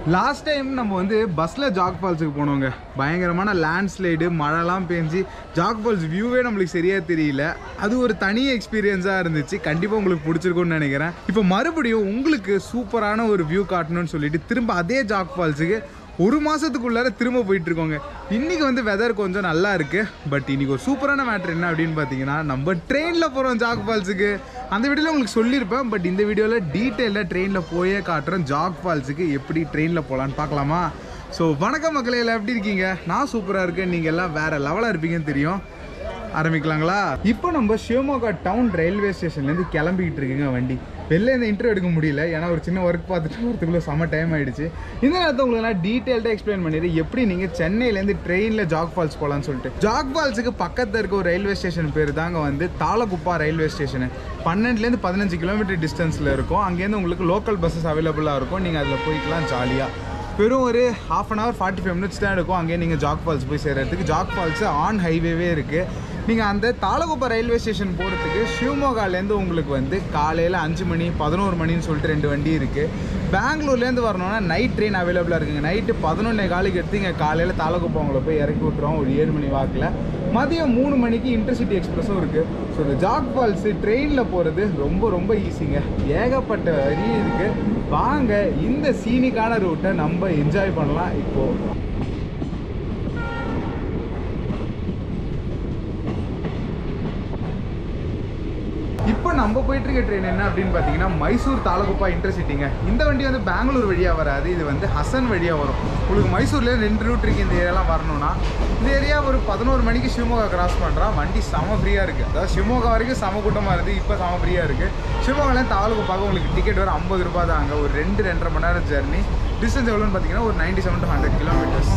Last time நம்ம வந்து பஸ்ஸில் ஜாக் ஃபால்ஸுக்கு போனோங்க பயங்கரமான லேண்ட்ஸ்லைடு மழைலாம் பேஞ்சு ஜாக் ஃபால்ஸ் வியூவே நம்மளுக்கு சரியாக தெரியல அது ஒரு தனி எக்ஸ்பீரியன்ஸாக இருந்துச்சு கண்டிப்பாக உங்களுக்கு பிடிச்சிருக்கும்னு நினைக்கிறேன் இப்போ மறுபடியும் உங்களுக்கு சூப்பரான ஒரு வியூ காட்டணும்னு சொல்லிட்டு திரும்ப அதே ஜாக் ஃபால்ஸுக்கு ஒரு மாதத்துக்குள்ளார திரும்ப போயிட்டு இருக்கோங்க இன்றைக்கி வந்து வெதர் கொஞ்சம் நல்லா இருக்குது பட் இன்றைக்கி ஒரு சூப்பரான மேட்ரு என்ன அப்படின்னு பார்த்தீங்கன்னா நம்ம ட்ரெயினில் போகிறோம் ஜாக் ஃபால்ஸுக்கு அந்த வீடியோவில் உங்களுக்கு சொல்லியிருப்பேன் பட் இந்த வீடியோவில் டீட்டெயிலாக ட்ரெயினில் போயே காட்டுறோம் ஜாக் ஃபால்ஸுக்கு எப்படி ட்ரெயினில் போகலான்னு பார்க்கலாமா ஸோ வணக்கம் மக்களே எல்லாம் எப்படி இருக்கீங்க நான் சூப்பராக இருக்கேன் நீங்கள் எல்லாம் வேறு லெவலாக இருப்பீங்கன்னு தெரியும் ஆரம்பிக்கலாங்களா இப்போ நம்ம சிவமோகா டவுன் ரயில்வே ஸ்டேஷன்லேருந்து கிளம்பிக்கிட்டு இருக்குங்க வண்டி வெளில இந்த இன்டர்வியூ எடுக்க முடியல ஏன்னா ஒரு சின்ன ஒர்க் பார்த்துட்டு வரதுக்குள்ளே செம்ம டைம் ஆயிடுச்சு இந்த நேரத்தை உங்களுக்கு நான் டீட்டெயில்டாக எக்ஸ்பிளைன் பண்ணிடுறேன் எப்படி நீங்கள் சென்னையிலேருந்து ட்ரெயினில் ஜாக் ஃபால்ஸ் போகலான்னு சொல்லிட்டு ஜாக் ஃபால்ஸுக்கு பக்கத்தில் இருக்க ஒரு ரயில்வே ஸ்டேஷன் பேர் தாங்க வந்து தாளகுப்பா ரயில்வே ஸ்டேஷனு பன்னெண்டுலேருந்து பதினஞ்சு கிலோமீட்டர் டிஸ்டன்ஸில் இருக்கும் அங்கேருந்து உங்களுக்கு லோக்கல் பஸ்ஸஸ் அவைலபிளாக இருக்கும் நீங்கள் அதில் போய்க்கலாம் ஜாலியாக வெறும் ஒரு half an hour forty five minutes தான் எடுக்கும் அங்கேயே நீங்கள் ஜாக் ஃபால்ஸ் போய் சேர்றதுக்கு ஜாக் ஃபால்ஸ் ஆன் ஹைவேவே இருக்குது நீங்கள் அந்த தாளகுப்பா ரயில்வே ஸ்டேஷன் போகிறதுக்கு ஷிவமோகாலேருந்து உங்களுக்கு வந்து காலையில் அஞ்சு மணி பதினோரு மணின்னு சொல்லிட்டு ரெண்டு வண்டி இருக்குது பெங்களூர்லேருந்து வரணும்னா நைட் ட்ரெயின் அவைலபிளாக இருக்குங்க நைட்டு பதினொன்னே காலுக்கு எடுத்து இங்கே காலையில் தாளகுப்பா உங்களை போய் இறக்கி விட்ருவோம் ஒரு ஏழு மணி வாக்கில் மதியம் மூணு மணிக்கு இன்டர்சிட்டி எக்ஸ்பிரஸும் இருக்குது ஸோ இந்த ஜாக் ஃபால்ஸு ட்ரெயினில் போகிறது ரொம்ப ரொம்ப ஈஸிங்க ஏகப்பட்ட வரி இருக்குது வாங்க இந்த சீனிக்கான ரூட்டை நம்ம என்ஜாய் பண்ணலாம் இப்போது இப்போ நம்ம போயிட்டு இருக்க ட்ரெயின் என்ன அப்படின்னு பார்த்தீங்கன்னா மைசூர் தாலகுப்பா இன்டர்சிட்டிங்க இந்த வண்டி வந்து பெங்களூர் வழியாக வராது இது வந்து ஹசன் வழியாக வரும் உங்களுக்கு மைசூர்லேயே ரெண்டு ரூட் இருக்குது இந்த ஏரியாலாம் வரணும்னா இந்த ஏரியா ஒரு பதினோரு மணிக்கு சிவமோகா கிராஸ் பண்ணுறான் வண்டி செம ஃப்ரீயாக இருக்குது அதாவது சிவமோகா வரைக்கும் செம கூட்டமாக இருக்குது இப்போ செம ஃப்ரீயாக இருக்குது சிவமோகாலேருந்து தாலுகுப்பாக உங்களுக்கு டிக்கெட் வர ஐம்பது ரூபாய் தான் அங்கே ஒரு ரெண்டு ரெண்டரை மணி நேரம் ஜெர்னி டிஸ்டன்ஸ் எவ்வளோன்னு பார்த்தீங்கன்னா ஒரு ninety seven to hundred kilometres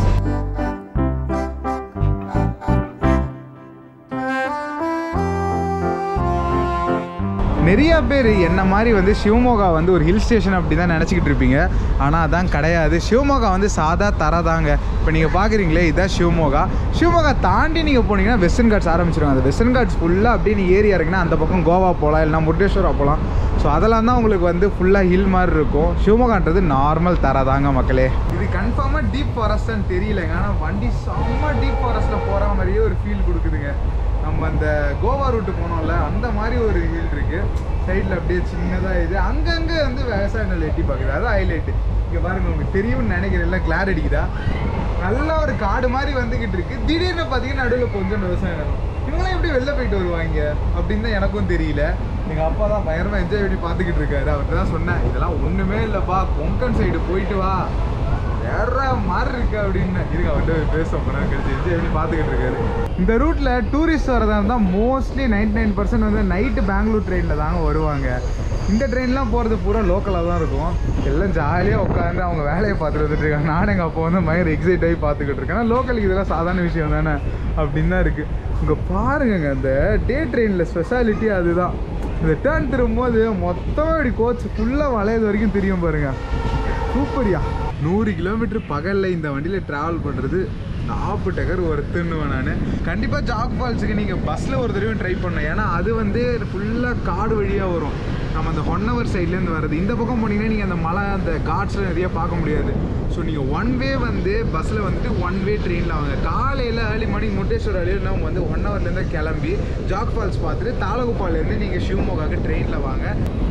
நிறைய பேர் என்ன மாதிரி வந்து சிவமோகா வந்து ஒரு ஹில் ஸ்டேஷன் அப்படி தான் நினச்சிக்கிட்டு இருப்பீங்க ஆனால் அதான் கிடையாது சிவமோகா வந்து சாதா தர தாங்க இப்போ நீங்கள் பார்க்குறீங்களே இதுதான் சிவமோகா சிவமோகா தாண்டி நீங்கள் போனீங்கன்னா வெஸ்டர்ன் காட்ஸ் ஆரம்பிச்சிருவாங்க அந்த வெஸ்டர்ன் காட்ஸ் ஃபுல்லாக அப்படியே நீ ஏறி இறங்கினா அந்த பக்கம் கோவா போகலாம் இல்லைனா முருடேஸ்வரா போகலாம் ஸோ அதெல்லாம் தான் உங்களுக்கு வந்து ஃபுல்லாக ஹில் மாதிரி இருக்கும் சிவமோகான்றது நார்மல் தர தாங்க மக்களே இது கன்ஃபார்மாக டீப் ஃபாரஸ்ட்னு தெரியலங்க ஆனால் வண்டி செம்ம டீப் ஃபாரஸ்ட்டில் போகிற மாதிரியே ஒரு ஃபீல் கொடுக்குதுங்க நம்ம அந்த கோவா ரூட்டு போனோம்ல அந்த மாதிரி ஒரு ஹில் இருக்கு சைடில் அப்படியே சின்னதாக இது அங்கங்கே வந்து விவசாயங்கள் எட்டி பார்க்குது அது ஹைலைட்டு இங்கே பாருங்க உங்களுக்கு தெரியும்னு நினைக்கிறேன் இல்லை கிளார் அடிக்குதா நல்ல ஒரு காடு மாதிரி வந்துக்கிட்டு இருக்கு திடீர்னு பார்த்தீங்கன்னா நடுவில் கொஞ்சம் விவசாயம் நிலம் இவங்களாம் எப்படி வெளில போயிட்டு வருவாங்க அப்படின்னு தான் எனக்கும் தெரியல எங்கள் அப்பா தான் பயங்கரமாக என்ஜாய் பண்ணி பார்த்துக்கிட்டு இருக்காரு அவர்கிட்ட தான் சொன்னேன் இதெல்லாம் ஒன்றுமே இல்லைப்பா கொங்கன் சைடு போயிட்டு வா வேற மாதிரி இருக்கு அப்படின்னு இருங்க அவர்கிட்ட போய் பேசுவோம் கொஞ்ச நேரம் கழிச்சு என்ஜாய் பண்ணி பார்த்துக்கிட்டு இருக்காரு இந்த ரூட்டில் டூரிஸ்ட் வரதா இருந்தால் மோஸ்ட்லி நைன்டி நைன் பர்சன்ட் வந்து நைட்டு பெங்களூர் ட்ரெயினில் தாங்க வருவாங்க இந்த ட்ரெயின்லாம் போகிறது பூரா லோக்கலாக தான் இருக்கும் எல்லாம் ஜாலியாக உட்காந்து அவங்க வேலையை பார்த்துட்டு வந்துட்டு இருக்காங்க நானும் எங்கள் அப்போ வந்து பயங்கர எக்ஸைட் ஆகி பார்த்துக்கிட்டு இருக்கேன் ஆனால் லோக்கலுக்கு இதெல்லாம் சாதாரண விஷயம் தானே அப்படின்னு தான் இருக்குது இங்கே பாருங்கங்க அந்த டே ட்ரெயினில் ஸ்பெஷாலிட்டி அதுதான் இந்த டேர்ன் திரும்பும்போது மொத்தமாக இப்படி கோச் ஃபுல்லாக வளையது வரைக்கும் தெரியும் பாருங்க சூப்பரியா நூறு கிலோமீட்டர் பகலில் இந்த வண்டியில் ட்ராவல் பண்ணுறது நாப்பு டகர் ஒருத்துன்னுவேன் நான் கண்டிப்பாக ஜாக் ஃபால்ஸுக்கு நீங்கள் பஸ்ஸில் ஒரு தடவையும் ட்ரை பண்ணணும் ஏன்னா அது வந்து ஃபுல்லாக காடு வழியாக வரும் நம்ம அந்த ஒன் ஹவர் சைட்லேருந்து வருது இந்த பக்கம் போனீங்கன்னா நீங்கள் அந்த மலை அந்த காட்ஸ்லாம் நிறைய பார்க்க முடியாது ஸோ நீங்கள் ஒன் வே வந்து பஸ்ஸில் வந்துட்டு ஒன் வே ட்ரெயினில் வாங்க காலையில் ஏர்லி மார்னிங் முட்டேஸ்வர் அழியில் நம்ம வந்து ஒன் ஹவர்லேருந்து கிளம்பி ஜாக் ஃபால்ஸ் பார்த்துட்டு தாளகுப்பாலேருந்து நீங்கள் சிவமோகாக்கு ட்ரெயினில் வாங்க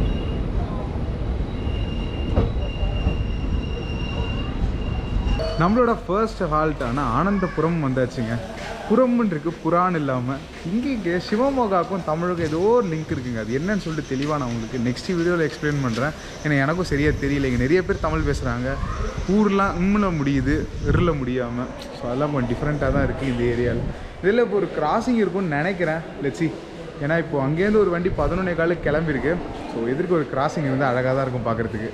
நம்மளோட ஃபர்ஸ்ட் ஹால்ட்டான ஆனந்தபுரம் வந்தாச்சுங்க புறம்னு இருக்கு புறான் இல்லாமல் இங்கே சிவமோகாக்கும் தமிழுக்கும் ஏதோ ஒரு லிங்க் இருக்குங்க அது என்னன்னு சொல்லிட்டு தெளிவாக நான் உங்களுக்கு நெக்ஸ்ட் வீடியோவில் எக்ஸ்பிளைன் பண்ணுறேன் ஏன்னா எனக்கும் சரியாக தெரியல இங்கே நிறைய பேர் தமிழ் பேசுகிறாங்க ஊர்லாம் உம்மில் முடியுது இருள முடியாமல் ஸோ அதெல்லாம் கொஞ்சம் டிஃப்ரெண்ட்டாக தான் இருக்குது இந்த ஏரியாவில் இதில் இப்போ ஒரு கிராசிங் இருக்கும்னு நினைக்கிறேன் லெட்ஸி ஏன்னா இப்போ அங்கேருந்து ஒரு வண்டி பதினொன்னே காலுக்கு கிளம்பியிருக்கு ஸோ எதிர்க்கு ஒரு கிராசிங் இருந்தால் அழகாக தான் இருக்கும் பார்க்குறதுக்கு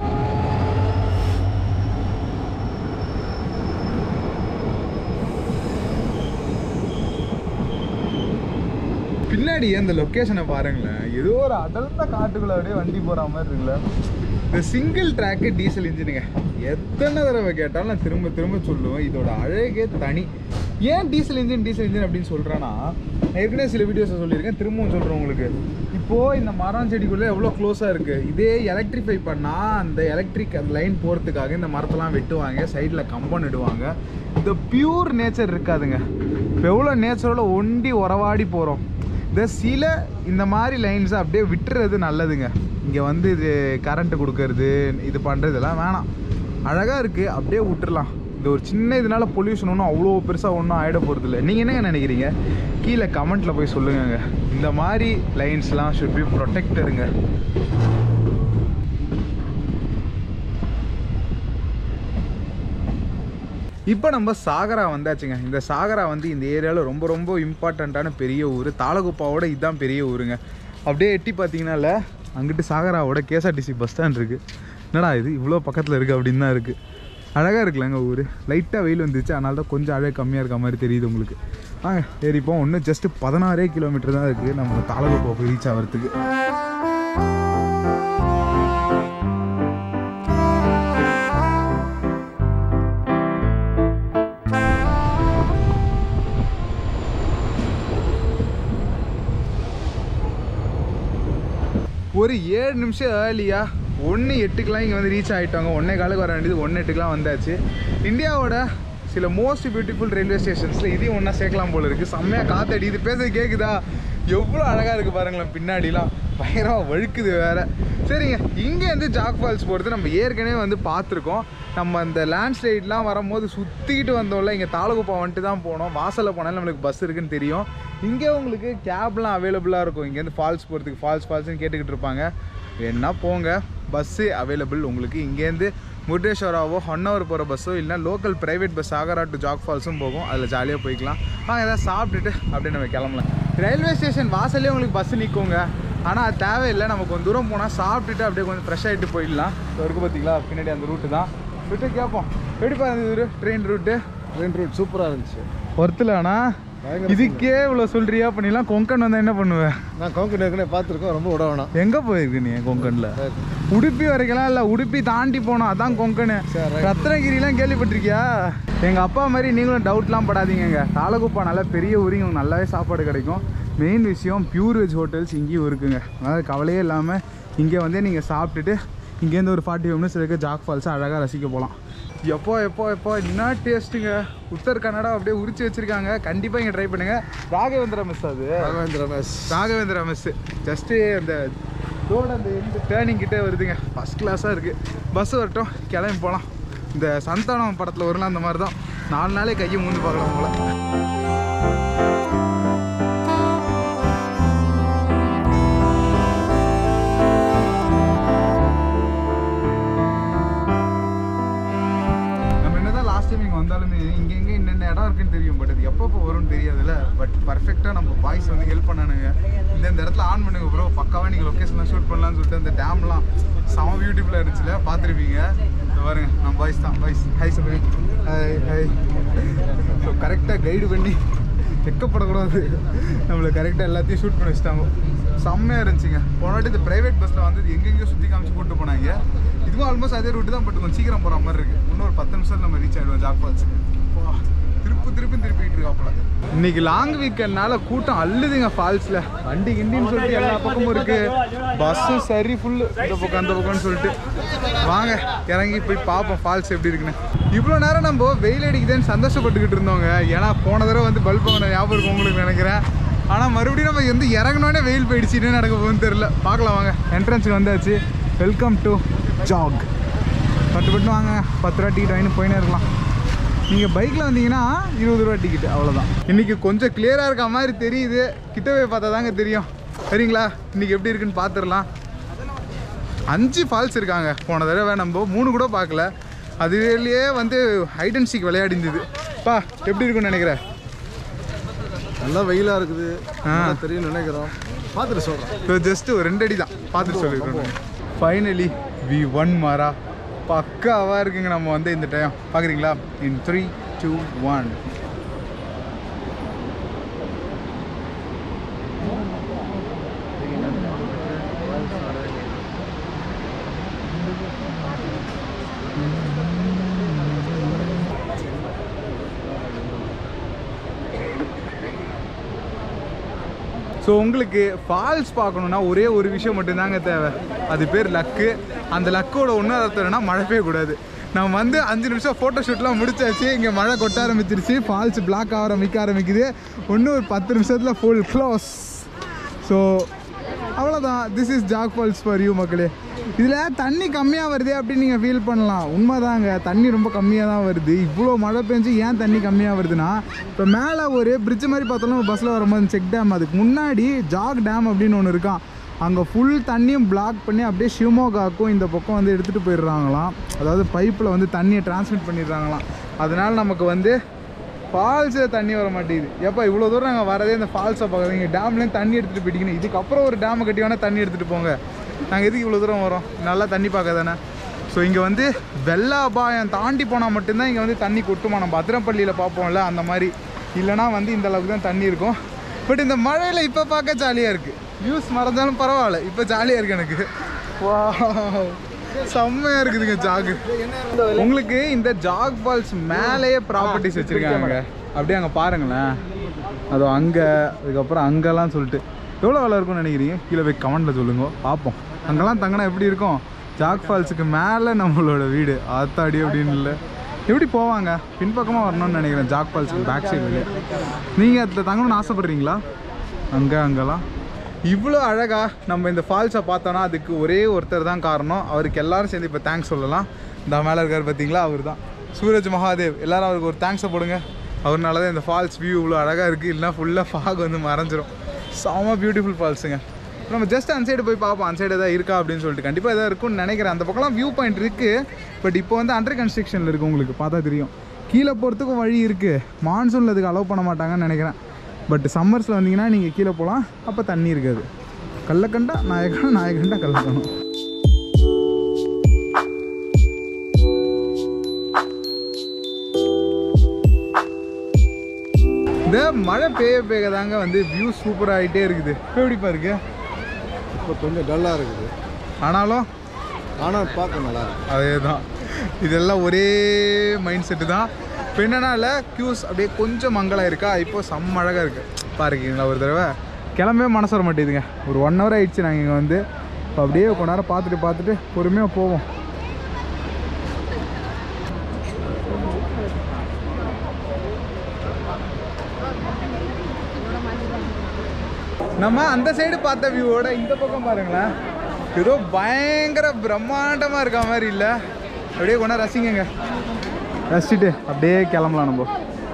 பின்னாடி அந்த லொக்கேஷனை பாருங்களேன் ஏதோ ஒரு அடர்ந்த காட்டுக்குள்ள அப்படியே வண்டி போற மாதிரி இருக்குல்ல இந்த சிங்கிள் ட்ராக்கு டீசல் இன்ஜினுங்க எத்தனை தடவை கேட்டாலும் நான் திரும்ப திரும்ப சொல்லுவேன் இதோட அழகே தனி ஏன் டீசல் இன்ஜின் டீசல் இன்ஜின் அப்படின்னு சொல்கிறேன்னா ஏற்கனவே சில வீடியோஸை சொல்லியிருக்கேன் திரும்பவும் சொல்கிறேன் உங்களுக்கு இப்போது இந்த மரம் செடிக்குள்ளே எவ்வளோ க்ளோஸாக இருக்குது இதே எலக்ட்ரிஃபை பண்ணால் அந்த எலக்ட்ரிக் அந்த லைன் போகிறதுக்காக இந்த மரத்தெல்லாம் வெட்டுவாங்க சைடில் கம்பம் இடுவாங்க இந்த பியூர் நேச்சர் இருக்காதுங்க இப்போ எவ்வளோ நேச்சரோட ஒண்டி உறவாடி போகிறோம் இந்த சில இந்த மாதிரி லைன்ஸை அப்படியே விட்டுறது நல்லதுங்க இங்கே வந்து இது கரண்ட்டு கொடுக்கறது இது பண்ணுறதெல்லாம் வேணாம் அழகாக இருக்குது அப்படியே விட்டுறலாம் இந்த ஒரு சின்ன இதனால பொல்யூஷன் ஒன்றும் அவ்வளோ பெருசாக ஒன்றும் ஆகிட போகிறது இல்லை நீங்கள் என்னங்க நினைக்கிறீங்க கீழே கமெண்ட்டில் போய் சொல்லுங்கங்க இந்த மாதிரி லைன்ஸ்லாம் ஷுட் பி ப்ரொடெக்டடுங்க இப்போ நம்ம சாகரா வந்தாச்சுங்க இந்த சாகரா வந்து இந்த ஏரியாவில் ரொம்ப ரொம்ப இம்பார்ட்டண்ட்டான பெரிய ஊர் தாளகுப்பாவோட இதுதான் பெரிய ஊருங்க அப்படியே எட்டி பார்த்தீங்கன்னால அங்கிட்டு சாகராவோட கேஎஸ்ஆர்டிசி பஸ் ஸ்டாண்ட் இருக்குது என்னடா இது இவ்வளோ பக்கத்தில் இருக்குது அப்படின்னு தான் இருக்குது அழகாக இருக்குல்லங்க ஊர் லைட்டாக வெயில் வந்துச்சு அதனால தான் கொஞ்சம் அழகு கம்மியாக இருக்க மாதிரி தெரியுது உங்களுக்கு வாங்க ஏறிப்போம் இன்னும் ஜஸ்ட் பதினாறே கிலோமீட்டர் தான் இருக்குது நம்ம தாளகுப்பா போய் ரீச் ஆகிறதுக்கு ஒரு ஏழு நிமிஷம் ஏர்லியா ஒன்று எட்டுக்கெலாம் இங்கே வந்து ரீச் ஆகிட்டாங்க ஒன்றே காலுக்கு வர வேண்டியது ஒன்று எட்டுக்கெலாம் வந்தாச்சு இந்தியாவோட சில மோஸ்ட் பியூட்டிஃபுல் ரயில்வே ஸ்டேஷன்ஸில் இதையும் ஒன்றா சேர்க்கலாம் போல இருக்குது செம்மையாக காத்தடி இது பேச கேட்குதா எவ்வளோ அழகாக இருக்குது பாருங்களேன் பின்னாடிலாம் பயங்கரமாக வழுக்குது வேற சரிங்க இங்கேருந்து ஜாக் ஃபால்ஸ் போகிறது நம்ம ஏற்கனவே வந்து பார்த்துருக்கோம் நம்ம அந்த லேண்ட்ஸ்லைட்லாம் வரும்போது சுற்றிக்கிட்டு வந்தோம்ல இங்கே தாளகுப்பா வந்துட்டு தான் போனோம் வாசலில் போனாலும் நம்மளுக்கு பஸ் இருக்குன்னு தெரியும் இங்கே உங்களுக்கு கேப்லாம் அவைலபிளாக இருக்கும் இங்கேருந்து ஃபால்ஸ் போகிறதுக்கு ஃபால்ஸ் ஃபால்ஸ்னு கேட்டுக்கிட்டு இருப்பாங்க வேணா போங்க பஸ்ஸு அவைலபிள் உங்களுக்கு இங்கேருந்து முருடேஸ்வராவோ ஹொன்னவர் போகிற பஸ்ஸோ இல்லைனா local private bus Sagara to Jog ஃபால்ஸும் போகும் அதில் ஜாலியாக போய்க்கலாம் வாங்க எதாவது சாப்பிட்டுட்டு அப்படியே நம்ம கிளம்பலாம் ரயில்வே ஸ்டேஷன் வாசல்லே உங்களுக்கு பஸ் நிற்குங்க ஆனால் அது தேவையில்லை நம்ம கொஞ்சம் தூரம் போனால் சாப்பிட்டுட்டு அப்படியே கொஞ்சம் ஃப்ரெஷ் ஆகிட்டு போயிடலாம் இப்போ இருக்கு பார்த்தீங்களா பின்னாடி அந்த ரூட்டு தான் விட்டு கேட்போம் எப்படி பாருங்க ட்ரெயின் ரூட்டு ட்ரெயின் ரூட் சூப்பராக இருந்துச்சு ஒருத்தில் ஆனால் இதுக்கே இவ்வளோ சொல்றியா பண்ணிலாம் கொங்கன் வந்தால் என்ன பண்ணுவேன் நான் கொங்கன் ஏற்கனவே பார்த்துருக்கோம் ரொம்ப விட வேணாம் எங்கே போயிருக்கு நீ கொங்கனில் உடுப்பி வரைக்கலாம் இல்லை உடுப்பி தாண்டி போனோம் அதான் கொங்கனு சரி, right. ரத்னகிரிலாம் கேள்விப்பட்டிருக்கியா எங்கள் அப்பா மாதிரி நீங்களும் டவுட்லாம் படாதீங்கங்க தாளகுப்பா நல்லா பெரிய ஊர் இங்கே நல்லாவே சாப்பாடு கிடைக்கும் மெயின் விஷயம் பியூர் வெஜ் ஹோட்டல்ஸ் இங்கேயும் இருக்குங்க அதனால் கவலையே இல்லாமல் இங்கே வந்து நீங்கள் சாப்பிட்டுட்டு இங்கேருந்து ஒரு ஃபார்ட்டி ஃபைவ் மினிட்ஸ் இருக்க ஜாக் ஃபால்ஸை அழகாக ரசிக்க போகலாம் எப்போ எப்போ எப்போ என்ன டேஸ்ட்டுங்க உத்தர் கன்னடா அப்படியே உரிச்சு வச்சுருக்காங்க கண்டிப்பாக இங்கே ட்ரை பண்ணுங்கள் ராகவேந்திரா மிஸ் அது ராகவேந்திர ரமேஷ் ராகவேந்திரா மெஸ் ஜஸ்ட்டு அந்த ரோடு அந்த எந்த டேர்னிங் கிட்டே வருதுங்க ஃபஸ்ட் கிளாஸாக இருக்குது பஸ் வரட்டும் கிளம்பி போகலாம் இந்த சந்தானம் படத்தில் வரலாம் அந்த மாதிரி தான் நாலு நாளே கையை மூந்து பார்க்கலாம் போல நம்ம என்னதான் லாஸ்ட் டைம் இங்கே வந்தாலுமே இங்கே எங்கே என்னென்ன இடம் இருக்குன்னு தெரியும் பட் அது எப்பப்போ வரும்னு தெரியாதுல்ல பட் பர்ஃபெக்டாக நம்ம பாய்ஸ் வந்து ஹெல்ப் பண்ணானுங்க இந்த இந்த இடத்துல ஆன் பண்ணுங்க ப்ரோ பக்காவாக நீங்கள் லொக்கேஷன்லாம் ஷூட் பண்ணலாம்னு சொல்லிட்டு அந்த டேம்லாம் செம பியூட்டிஃபுல்லாக இருந்துச்சுல பார்த்துருப்பீங்க இதோ பாருங்க நம்ம பாய்ஸ் தான் பாய்ஸ் ஹை சொல்லுங்க ஹாய் ஹாய் ஸோ கரெக்டாக கைடு பண்ணி வெக்கப்படக்கூடாது நம்மளை கரெக்டாக எல்லாத்தையும் ஷூட் பண்ணி வச்சுட்டாங்க செம்மையாக இருந்துச்சுங்க போன வாட்டி இந்த ப்ரைவேட் பஸ்ஸில் வந்து எங்கெங்கேயோ சுற்றி காமிச்சு கூட்டு போனாங்க இதுவும் ஆல்மோஸ்ட் அதே ரூட்டு தான் பட் கொஞ்சம் சீக்கிரம் போகிற மாதிரி இருக்குது இன்னும் ஒரு பத்து நிமிஷம் நம்ம ரீச் ஆகிடுவோம் ஜாக் ஃபால்ஸுக்கு திருப்பு திருப்பி திருப்பிட்டு இருக்காப்புல இன்னைக்கு லாங் வீக்கெண்ட்னால கூட்டம் அள்ளுதுங்க ஃபால்ஸில் வண்டி கிண்டின்னு சொல்லிட்டு எல்லா பக்கமும் இருக்கு பஸ்ஸும் சரி ஃபுல்லு இந்த பக்கம் அந்த பக்கம்னு சொல்லிட்டு வாங்க இறங்கி போய் பார்ப்போம் ஃபால்ஸ் எப்படி இருக்குன்னு இவ்வளோ நேரம் நம்ம வெயில் அடிக்குதுன்னு சந்தோஷப்பட்டுக்கிட்டு இருந்தோங்க ஏன்னா போன தடவை வந்து பல்ப் வாங்கின ஞாபகம் இருக்கும் உங்களுக்கு நினைக்கிறேன் ஆனால் மறுபடியும் நம்ம வந்து இறங்கினோடனே வெயில் போயிடுச்சு என்ன நடக்க போகுதுன்னு தெரில பார்க்கலாம் வாங்க என்ட்ரன்ஸுக்கு வந்தாச்சு வெல்கம் டு ஜாக் பட்டு பட்டு வாங்க பத்து ரூபா டிக்கெட் வாங்கி போயினே இருக்கலாம் நீங்கள் பைக்கில் வந்தீங்கன்னா இருபது ரூபா டிக்கெட் அவ்வளோதான் இன்றைக்கி கொஞ்சம் கிளியராக இருக்க மாதிரி தெரியுது கிட்ட போய் பார்த்தா தாங்க தெரியும் சரிங்களா இன்றைக்கி எப்படி இருக்குன்னு பார்த்துடலாம் அஞ்சு ஃபால்ஸ் இருக்காங்க போன தடவை நம்ம மூணு கூட பார்க்கல அதுலேயே வந்து ஹைட் அண்ட் சீக் விளையாடி இருந்தது பா எப்படி இருக்குன்னு நினைக்கிறேன் நல்லா வெயிலாக இருக்குது ஆ. நல்லா தெரியும்னு நினைக்கிறோம் பார்த்துட்டு சொல்கிறேன் இப்போ ஜஸ்ட் ஒரு ரெண்டு அடி தான் பார்த்துட்டு சொல்லிடுறோம் ஃபைனலி வி ஒன் மாரா பக்காவாக இருக்குங்க நம்ம வந்து இந்த டைம் பார்க்குறீங்களா in three two one so உங்களுக்கு ஃபால்ஸ் பார்க்கணுன்னா ஒரே ஒரு விஷயம் மட்டும்தாங்க தேவை அது பேர் லக்கு அந்த லக்கோட ஒன்றும் அர்த்தம் என்னன்னா மழை பெய்யக்கூடாது நம்ம வந்து அஞ்சு நிமிஷம் ஃபோட்டோ ஷூட்லாம் முடிச்சாச்சு இங்கே மழை கொட்ட ஆரம்பிச்சிருச்சு ஃபால்ஸ் பிளாக் ஆரம்பிக்க ஆரம்பிக்குது இன்னும் ஒரு பத்து நிமிஷத்தில் ஃபுல் க்ளோஸ் ஸோ அவ்வளோதான் this is Jog falls for you மக்களே இதில் தண்ணி கம்மியாக வருது அப்படின்னு நீங்கள் ஃபீல் பண்ணலாம் உண்மைதாங்க தண்ணி ரொம்ப கம்மியாக தான் வருது இவ்வளோ மழை பெஞ்சு ஏன் தண்ணி கம்மியாக வருதுன்னா இப்போ மேலே ஒரு பிரிட்ஜ் மாதிரி பார்த்தாலும் பஸ்ஸில் வரும்போது செக் டேம் அதுக்கு முன்னாடி ஜாக் டேம் அப்படின்னு ஒன்று இருக்கான் அங்கே ஃபுல் தண்ணியும் பிளாக் பண்ணி அப்படியே ஷிவமோகாக்கும் இந்த பக்கம் வந்து எடுத்துகிட்டு போயிடுறாங்களாம் அதாவது பைப்பில் வந்து தண்ணியை டிரான்ஸ்மிட் பண்ணிடுறாங்களாம் அதனால் நமக்கு வந்து ஃபால்ஸில் தண்ணி வர மாட்டேங்குது எப்போ இவ்வளோ தூரம் நாங்கள் வரதே இந்த ஃபால்ஸை பார்க்குறீங்க டேம்லேயும் தண்ணி எடுத்துகிட்டு போயிட்டீங்கன்னா இதுக்கப்புறம் ஒரு டேமை கட்டி வேணால் தண்ணி எடுத்துகிட்டு போங்க நாங்கள் எதுக்கு இவ்வளோ தூரம் வரோம் நல்லா தண்ணி பார்க்க தானே ஸோ இங்கே வந்து வெள்ள அபாயம் தாண்டி போனால் மட்டும்தான் இங்கே வந்து தண்ணி கொட்டுமா நம்ம பத்திரப்பள்ளியில் பார்ப்போம்ல அந்த மாதிரி இல்லைனா வந்து இந்த அளவுக்கு தான் தண்ணி இருக்கும் பட் இந்த மழையில் இப்போ பார்க்க ஜாலியாக இருக்குது வியூஸ் மறந்தாலும் பரவாயில்ல இப்போ ஜாலியாக இருக்குது எனக்கு வா செம்மையாக இருக்குதுங்க ஜாகு உங்களுக்கு இந்த ஜாக் ஃபால்ஸ் மேலேயே ப்ராப்பர்ட்டிஸ் வச்சுருக்காங்க அப்படியே அங்கே பாருங்களேன் அதோ அங்கே அதுக்கப்புறம் அங்கெல்லாம் சொல்லிட்டு எவ்வளோ வேலை இருக்கும்னு நினைக்கிறீங்க கீழே போய் கமெண்ட்டில் சொல்லுங்க பார்ப்போம் அங்கெல்லாம் தங்கினா எப்படி இருக்கும் ஜாக் ஃபால்ஸுக்கு மேலே நம்மளோட வீடு ஆத்தாடி அப்படின்னு இல்லை எப்படி போவாங்க பின்பக்கமாக வரணும்னு நினைக்கிறேன் ஜாக் ஃபால்ஸுக்கு பேக் சைடு நீங்கள் அதில் தங்கணும்னு ஆசைப்பட்றீங்களா அங்கே அங்கெல்லாம் இவ்வளோ அழகாக நம்ம இந்த ஃபால்ஸை பார்த்தோன்னா அதுக்கு ஒரே ஒருத்தர் தான் காரணம் அவருக்கு எல்லாரும் சேர்ந்து இப்போ தேங்க்ஸ் சொல்லலாம் இந்த மேலே இருக்கார் பார்த்தீங்களா அவர் தான் சூரஜ் மகாதேவ் எல்லாரும் அவருக்கு ஒரு தேங்க்ஸை போடுங்க அவர்னால தான் இந்த ஃபால்ஸ் வியூ இவ்வளோ அழகாக இருக்குது இல்லைனா ஃபுல்லாக ஃபாக் வந்து மறைஞ்சிரும் செம பியூட்டிஃபுல் ஃபால்ஸுங்க நம்ம ஜஸ்ட் அந்த சைடு போய் பார்ப்போம் அந்த சைடு எதாவது இருக்கா அப்படின்னு சொல்லிட்டு கண்டிப்பாக எதாவது இருக்கும்னு நினைக்கிறேன் அந்த பக்கம்லாம் வியூ பாயிண்ட் இருக்குது பட் இப்போ வந்து அண்டர் கன்ஸ்ட்ரக்ஷனில் இருக்குது உங்களுக்கு பார்த்தா தெரியும் கீழே போகிறதுக்கும் வழி இருக்குது மான்சூனில் இதுக்கு அலோவ் பண்ண மாட்டாங்கன்னு நினைக்கிறேன் பட் சம்மர்ஸில் வந்தீங்கன்னா நீங்கள் கீழே போகலாம் அப்போ தண்ணி இருக்காது கள்ளக்கண்டா நாயக்கண்டா நாயக்கண்டா கள்ளக்கணும் இந்த மழை பெய்ய பெய்ய தாங்க வந்து வியூ சூப்பர் ஆகிட்டே இருக்குது இப்போ எப்படிப்பா இருக்கு இப்போ கொஞ்சம் டல்லாக இருக்குது ஆனாலும் ஆனால் பார்க்க நல்லா இருக்கு அதே தான் இதெல்லாம் ஒரே மைண்ட் செட்டு தான் இப்போ என்னன்னா இல்லை க்யூஸ் அப்படியே கொஞ்சம் மங்கலாக இருக்கா இப்போ செம்ம அழகாக இருக்குது பாருக்கீங்களா ஒரு தடவை கிளம்பவே மனசு வர மாட்டேங்குதுங்க ஒரு ஒன் ஹவர் ஆயிடுச்சு நாங்கள் இங்கே வந்து இப்போ அப்படியே கொஞ்ச நேரம் பார்த்துட்டு பார்த்துட்டு பொறுமையாக போவோம் நம்ம அந்த சைடு பார்த்த வியூவோட இந்த பக்கம் பாருங்களேன் ஏதோ பயங்கர பிரம்மாண்டமாக இருக்க மாதிரி இல்லை அப்படியே கொண்டா ரசிங்கங்க ரசிச்சுட்டு அப்படியே கிளம்பலாம் நம்ம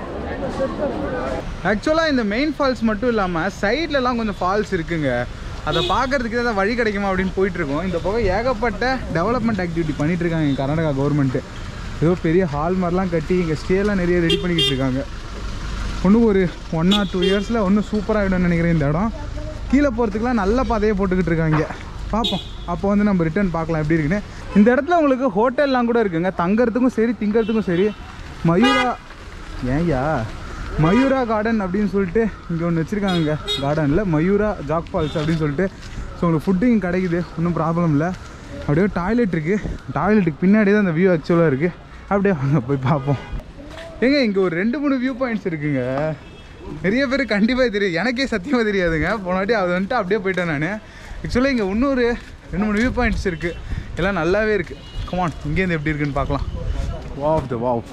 ஆக்சுவலாக இந்த மெயின் ஃபால்ஸ் மட்டும் இல்லாமல் சைட்லலாம் கொஞ்சம் ஃபால்ஸ் இருக்குங்க அதை பார்க்கறதுக்கு ஏதாவது வழி கிடைக்குமா அப்படின்னு போயிட்டு இருக்கோம் இந்த பக்கம் ஏகப்பட்ட டெவலப்மெண்ட் ஆக்டிவிட்டி பண்ணிட்டு இருக்காங்க எங்க கர்நாடகா கவர்மெண்ட்டு ஏதோ பெரிய ஹால் மாதிரிலாம் கட்டி இங்கே ஸ்டேலாம் நிறைய ரெடி பண்ணிக்கிட்டு இருக்காங்க இன்னும் ஒரு ஒன் ஆர் டூ இயர்ஸில் ஒன்றும் சூப்பராகிடும்னு நினைக்கிறேன் இந்த இடம் கீழே போகிறதுக்குலாம் நல்ல பாதையை போட்டுக்கிட்டு இருக்காங்க பார்ப்போம் அப்போ வந்து நம்ம ரிட்டர்ன் பார்க்கலாம் எப்படி இருக்குன்னு இந்த இடத்துல உங்களுக்கு ஹோட்டல்லாம் கூட இருக்குங்க தங்கறதுக்கும் சரி திங்கறதுக்கும் சரி மயூரா ஏன்யா மயூரா கார்டன் அப்படின்னு சொல்லிட்டு இங்கே ஒன்று வச்சுருக்காங்க கார்டனில் மயூரா ஜாக் ஃபால்ஸ் அப்படின்னு சொல்லிட்டு ஸோ உங்களுக்கு ஃபுட்டு இங்கே கிடைக்குது ஒன்றும் ப்ராப்ளம் இல்லை அப்படியே டாய்லெட் இருக்குது டாய்லெட்டுக்கு பின்னாடி தான் அந்த வியூ ஆக்சுவலாக இருக்குது அப்படியே வாங்க போய் பார்ப்போம் ஏங்க இங்கே ஒரு ரெண்டு மூணு வியூ பாயிண்ட்ஸ் இருக்குங்க நிறைய பேர் கண்டிப்பாக தெரியும் எனக்கே சத்தியமாக தெரியாதுங்க போன வாட்டி அது வந்துட்டு அப்படியே போயிட்டேன் நான் ஆக்சுவலாக இங்கே இன்னொரு ரெண்டு மூணு வியூ பாயிண்ட்ஸ் இருக்குது எல்லாம் நல்லாவே இருக்குது கமான் இங்கேருந்து எப்படி இருக்குன்னு பார்க்கலாம் வாவ் த வாவ்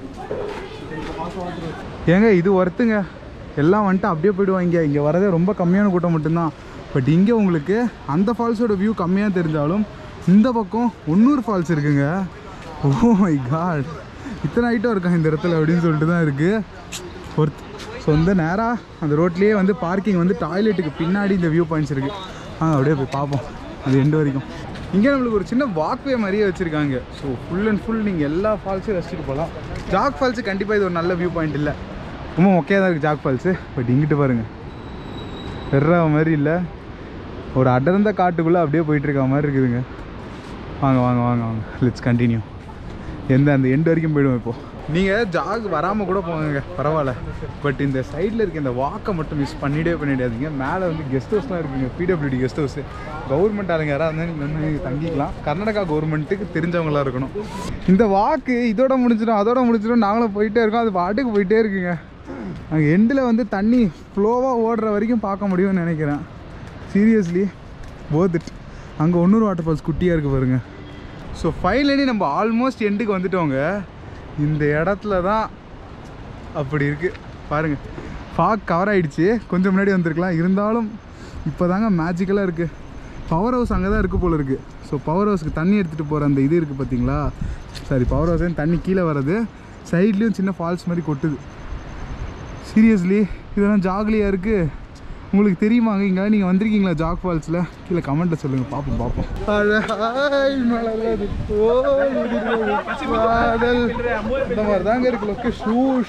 ஏங்க இது ஒர்த்துங்க எல்லாம் வந்துட்டு அப்படியே போயிடுவாங்க இங்கே வரதே ரொம்ப கம்மியான கூட்டம் மட்டும்தான் பட் இங்கே உங்களுக்கு அந்த ஃபால்ஸோட வியூ கம்மியாக தெரிஞ்சாலும் இந்த பக்கம் ஒன்னூர் ஃபால்ஸ் இருக்குங்க ஓ மை காட் இத்தனை ஐட்டம் இருக்கா இந்த இடத்துல அப்படின்னு சொல்லிட்டு தான் இருக்குது ஒர்த் ஸோ வந்து நேராக அந்த ரோட்லேயே வந்து பார்க்கிங் வந்து டாய்லெட்டுக்கு பின்னாடி இந்த வியூ பாயிண்ட்ஸ் இருக்குது ஆ அப்படியே போய் பார்ப்போம் அது எண்டு வரைக்கும் இங்கே நம்மளுக்கு ஒரு சின்ன வாக்வே மாதிரியே வச்சுருக்காங்க ஸோ ஃபுல் அண்ட் ஃபுல் நீங்கள் எல்லா ஃபால்ஸையும் ரசிச்சுட்டு போகலாம் ஜாக் ஃபால்ஸு கண்டிப்பாக இது ஒரு நல்ல வியூ பாயிண்ட் இல்லை ரொம்ப மொக்கையாக தான் இருக்குது ஜாக் ஃபால்ஸு பட் இங்கிட்டு பாருங்கள் வெற மாதிரி இல்லை ஒரு அடர்ந்த காட்டுக்குள்ளே அப்படியே போயிட்டு இருக்க மாதிரி இருக்குதுங்க வாங்க வாங்க வாங்க வாங்க லெட்ஸ் கண்டினியூ எந்த அந்த எண்டு வரைக்கும் போயிடுவோம் இப்போ நீங்கள் ஜாக் வராமல் கூட போங்க பரவாயில்ல பட் இந்த சைடில் இருக்க இந்த வாக்கை மட்டும் மிஸ் பண்ணிடவே பண்ணிடாதீங்க மேலே வந்து கெஸ்ட் ஹவுஸ்லாம் இருக்குங்க பிடபிள்யூடி கெஸ்ட் ஹவுஸ் கவர்மெண்ட் ஆளுங்க யாராவது இருந்தால் நீங்கள் வந்து இங்க தங்கிக்கலாம் கர்நாடகா கவர்மெண்ட்டுக்கு தெரிஞ்சவங்களா இருக்கணும் இந்த வாக்கு இதோட முடிஞ்சிடும் அதோட முடிஞ்சிடும் நாங்களும் போயிட்டே இருக்கோம் அது பாட்டுக்கு போயிட்டே இருக்குங்க அங்கே எண்டில் வந்து தண்ணி ஃப்ளோவாக ஓடுற வரைக்கும் பார்க்க முடியும்னு நினைக்கிறேன் சீரியஸ்லி போத் இட் அங்கே இன்னொரு வாட்டர் ஃபால்ஸ் குட்டியாக இருக்குது பாருங்க ஸோ ஃபைனலி நம்ம ஆல்மோஸ்ட் எண்டுக்கு வந்துட்டோங்க இந்த இடத்துல தான் அப்படி இருக்குது பாருங்க ஃபாக் கவர் ஆயிடுச்சு கொஞ்சம் முன்னாடி வந்திருக்கலாம் இருந்தாலும் இப்போ தாங்க மேஜிக்கலாக இருக்குது பவர் ஹவுஸ் அங்கே தான் இருக்குது போல இருக்குது ஸோ பவர் ஹவுஸ்க்கு தண்ணி எடுத்துகிட்டு போகிற அந்த இது இருக்குது பார்த்தீங்களா சாரி பவர் ஹவுஸ் தண்ணி கீழே வர்றது சைட்லேயும் சின்ன ஃபால்ஸ் மாதிரி கொட்டுது சீரியஸ்லி இதெல்லாம் ஜாக்லியாக இருக்குது உங்களுக்கு தெரியுமாங்க இங்கே நீங்கள் வந்திருக்கீங்களா ஜாக் ஃபால்ஸில் கீழே கமெண்ட்டில் சொல்லுங்கள் பார்ப்போம் பார்ப்போம் அழகாய் மலர்வது போல் உதிர்வது காதல். இந்த மாதிரி தாங்க இருக்கு லொக்கேஷன்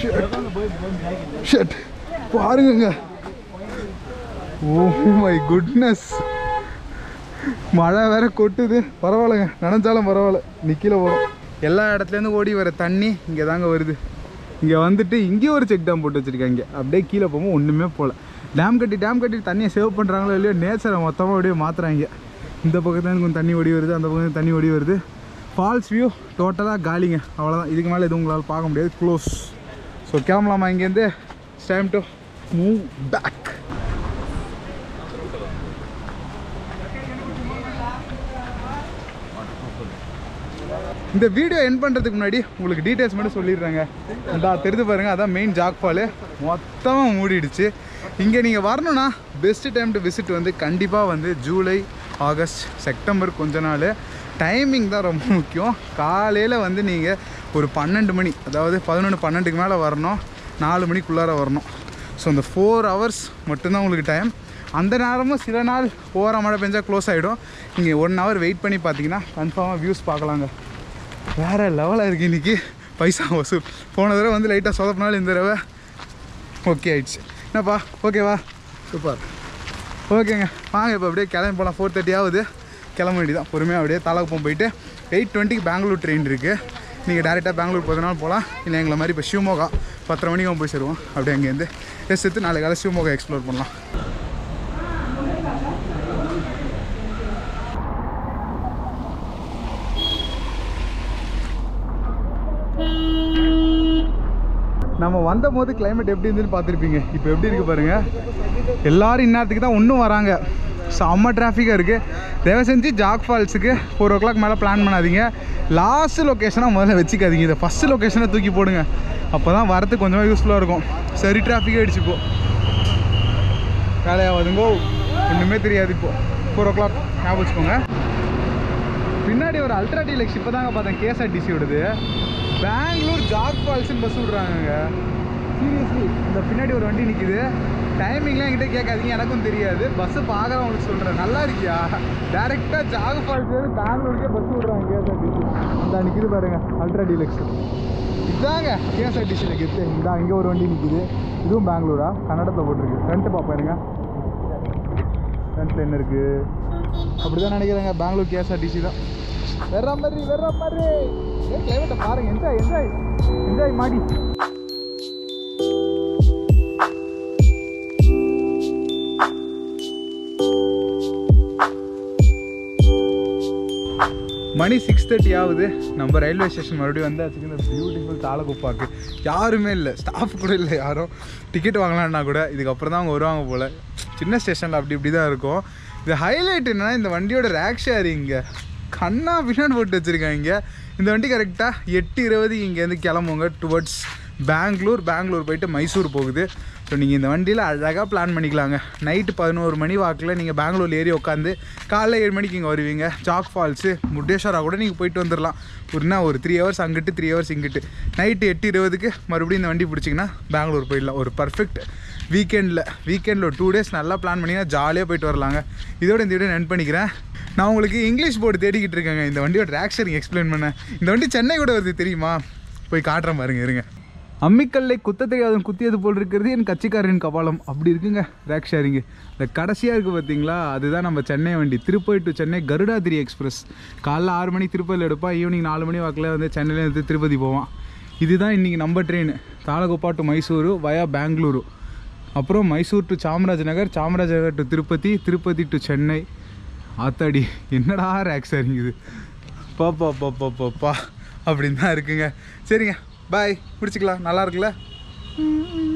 ஷட் பாருங்கங்க ஓ மை குட்னஸ் மழை வேற கொட்டுது பரவாயில்லைங்க நினைச்சாலும் பரவாயில்ல நிக்கல வரும் எல்லா இடத்துலேருந்து ஓடி வர தண்ணி இங்கே தாங்க வருது இங்கே வந்துட்டு இங்கேயும் ஒரு செக் டேம் போட்டு வச்சுருக்காங்க அப்படியே கீழே போகும்போது ஒன்றுமே போகல டேம் கட்டி டேம் கட்டி தண்ணியை சேவ் பண்ணுறாங்களோ இல்லையோ நேச்சரை மொத்தமாக அப்படியே மாற்றுறாங்க இந்த பக்கத்துலேருந்து கொஞ்சம் தண்ணி ஓடி வருது அந்த பக்கம் தண்ணி ஓடி வருது ஃபால்ஸ் வியூ டோட்டலாக காலிங்க அவ்வளோதான் இதுக்கு மேலே எதுவும் உங்களால் பார்க்க முடியாது க்ளோஸ் ஸோ கிளம்பலாமா இங்கேருந்து டைம் டு மூவ் பேக் இந்த வீடியோ என் பண்ணுறதுக்கு முன்னாடி உங்களுக்கு டீட்டெயில்ஸ் மட்டும் சொல்லிடுறேங்க இந்த தெரிஞ்சு பாருங்கள் அதான் மெயின் ஜாக் ஃபாலு மொத்தமாக மூடிடுச்சு இங்கே நீங்கள் வரணும்னா பெஸ்ட்டு டைம் டு விசிட் வந்து கண்டிப்பாக வந்து ஜூலை ஆகஸ்ட் செப்டம்பர் கொஞ்ச நாள் டைமிங் தான் ரொம்ப முக்கியம் காலையில் வந்து நீங்கள் ஒரு பன்னெண்டு மணி அதாவது பதினொன்று பன்னெண்டுக்கு மேலே வரணும் நாலு மணிக்குள்ளார வரணும் ஸோ அந்த ஃபோர் ஹவர்ஸ் மட்டும்தான் உங்களுக்கு டைம் அந்த நேரமும் சில நாள் ஓர மழை பெஞ்சால் க்ளோஸ் ஆகிடும் நீங்கள் ஒன் ஹவர் வெயிட் பண்ணி பார்த்தீங்கன்னா கன்ஃபார்மாக வியூஸ் பார்க்கலாங்க வேறு லெவலாக இருக்குது இன்றைக்கி பைசா வசூல் போன தடவை வந்து லைட்டாக சொதப்பினாலும் இந்த தடவை ஓகே ஆயிடுச்சு என்னப்பா ஓகேவா சூப்பர் ஓகேங்க வாங்க இப்போ அப்படியே கிளம்பி போகலாம் ஃபோர் தேர்ட்டி ஆகுது கிளம்ப வேண்டியதான் பொறுமையாக அப்படியே தாலகுப்பம் போயிட்டு எயிட் டுவெண்ட்டிக்கு பெங்களூர் ட்ரெயின் இருக்குது நீங்கள் டேரெக்டாக பெங்களூர் போகிறதுனால போகலாம் இல்லை எங்களை மாதிரி இப்போ ஷிவமோகா பத்தரை மணிக்கு போய் சேருவோம் அப்படியே அங்கேருந்து ரெஸ்ட் எடுத்து நாளைக்கு காலை ஷிவமோகா எக்ஸ்ப்ளோர் பண்ணலாம் நம்ம வந்த போது கிளைமேட் எப்படி இருந்துன்னு பார்த்துருப்பீங்க இப்போ எப்படி இருக்கு பாருங்க எல்லாரும் இந்நேரத்துக்கு தான் இன்னும் வராங்க செம்ம டிராஃபிக்காக இருக்குது தயவு செஞ்சு ஜாக் ஃபால்ஸுக்கு ஃபோர் ஓ கிளாக் மேலே பிளான் பண்ணாதீங்க லாஸ்ட் லொக்கேஷனாக முதல்ல வச்சுக்காதீங்க இதை ஃபஸ்ட்டு லொக்கேஷனை தூக்கி போடுங்க அப்போ தான் வரத்துக்கு கொஞ்சமாக யூஸ்ஃபுல்லாக இருக்கும் சரி டிராஃபிக் ஆகிடுச்சு இப்போ வேலையாகாதுங்கோ ஒன்றுமே தெரியாது இப்போ ஃபோர் ஓ கிளாக் ஞாபகம் வச்சுக்கோங்க பின்னாடி ஒரு அல்ட்ரா டீலக்ஸ் இப்போ தாங்க பார்த்தேன் கேஎஸ்ஆர்டிசி விடுது பெங்களூர் ஜாக் ஃபால்ஸ்னு பஸ் விட்றாங்க சீரியஸ்லி இந்த பின்னாடி ஒரு வண்டி நிற்கிது டைமிங்லாம் என்கிட்ட கேட்காதீங்க எனக்கும் தெரியாது பஸ்ஸு பார்க்குறவங்களுக்கு சொல்கிறேன் நல்லா இருக்கியா டேரெக்டாக ஜாக் ஃபால்ஸ்லேருந்து பெங்களூருக்கே பஸ் விட்றாங்க கேஎஸ்ஆர்டிசி இந்த நிற்கிது பாருங்க அல்ட்ரா டீலக்ஸ் இதாங்க கேஎஸ்ஆர்டிசியில் கெத்து இந்த இங்கே ஒரு வண்டி நிற்கிது இதுவும் பெங்களூரா கன்னடத்தில் போட்டிருக்கு ஃப்ரண்ட்டு பார்ப்பேருங்க ஃப்ரண்ட்டில் என்ன இருக்குது அப்படி தான் நினைக்கிறேங்க பெங்களூர் கேஎஸ்ஆர்டிசி தான் வேற மாதிரி வேற மாதிரி ஏன் கிளைமேட்டை பாருங்க என்ஜாய் என்ஜாய் என்ஜாய் மாடி மணி சிக்ஸ் தேர்ட்டி ஆகுது நம்ம ரயில்வே ஸ்டேஷன் மறுபடியும் வந்தாச்சு இந்த பியூட்டிஃபுல் தாளகுப்பாக்கு யாருமே இல்லை ஸ்டாஃப் கூட இல்லை யாரும் டிக்கெட் வாங்கலான்னா கூட இதுக்கப்புறம் தான் அவங்க வருவாங்க போல் சின்ன ஸ்டேஷனில் அப்படி இப்படி தான் இருக்கும் இது ஹைலைட் என்னன்னா இந்த வண்டியோட ரேக் ஷேரிங்க கண்ணா பின்னாடி போட்டு வச்சுருக்காங்க இந்த வண்டி கரெக்டாக எட்டு இருபது இங்கேருந்து கிளம்புங்க டுவர்ட்ஸ் பெங்களூர் பெங்களூர் போயிட்டு மைசூர் போகுது ஸோ நீங்கள் இந்த வண்டியில் அழகாக பிளான் பண்ணிக்கலாங்க நைட்டு பதினோரு மணி வாக்கில் நீங்கள் பெங்களூர் ஏறி உட்காந்து காலைல ஏழு மணிக்கு இங்கே வருவீங்க ஜாக் ஃபால்ஸு முருடேஸ்வரா கூட நீங்கள் போயிட்டு வந்துடலாம் ஒரு என்ன ஒரு த்ரீ ஹவர்ஸ் அங்கிட்டு த்ரீ ஹவர்ஸ் இங்கிட்டு நைட்டு எட்டு இருபதுக்கு மறுபடியும் இந்த வண்டி பிடிச்சிங்கன்னா பெங்களூர் போயிடலாம் ஒரு பர்ஃபெக்ட் வீக்கெண்டில் வீக்கெண்டில் ஒரு டூ டேஸ் நல்லா பிளான் பண்ணிங்கன்னா ஜாலியாக போயிட்டு வரலாங்க இதோட இந்த வீடியோ நன் பண்ணிக்கிறேன் நான் உங்களுக்கு இங்கிலீஷ் போர்டு தேடிக்கிட்டு இருக்கேங்க இந்த வண்டியோட ரேக்ஷரிங் எக்ஸ்பிளைன் பண்ணேன் இந்த வண்டி சென்னை கூட வருது தெரியுமா போய் காட்டுறேன் பாருங்க இருங்க அம்மிக்கல்லை குத்த தெரியாதவன் குத்தியது போல் இருக்கிறது என் கட்சிக்காரரின் கபாலம் அப்படி இருக்குங்க ரேக் ஷேரிங்கு இந்த கடைசியாக இருக்குது பார்த்தீங்களா அதுதான் நம்ம சென்னை வண்டி திருப்பதி டு சென்னை கருடாதிரி எக்ஸ்பிரஸ் காலைல ஆறு மணிக்கு திருப்பதியில் எடுப்பான் ஈவினிங் நாலு மணி வாக்கில் வந்து சென்னையிலேருந்து திருப்பதி போவான் இதுதான் இன்றைக்கி நம்ம train Talaguppa to Mysuru via Bengaluru அப்புறம் Mysore to Chamaraj Nagar Chamaraj Nagar to Tirupati Tirupati to Chennai ஆத்தாடி என்னடா ரேக் ஷேரிங் இது பாப்பா பாப்பா பாப்பா அப்படின்னு தான் இருக்குங்க சரிங்க பாய் பிடிச்சிக்கலாம் நல்லா இருக்குல்ல ம், ம்.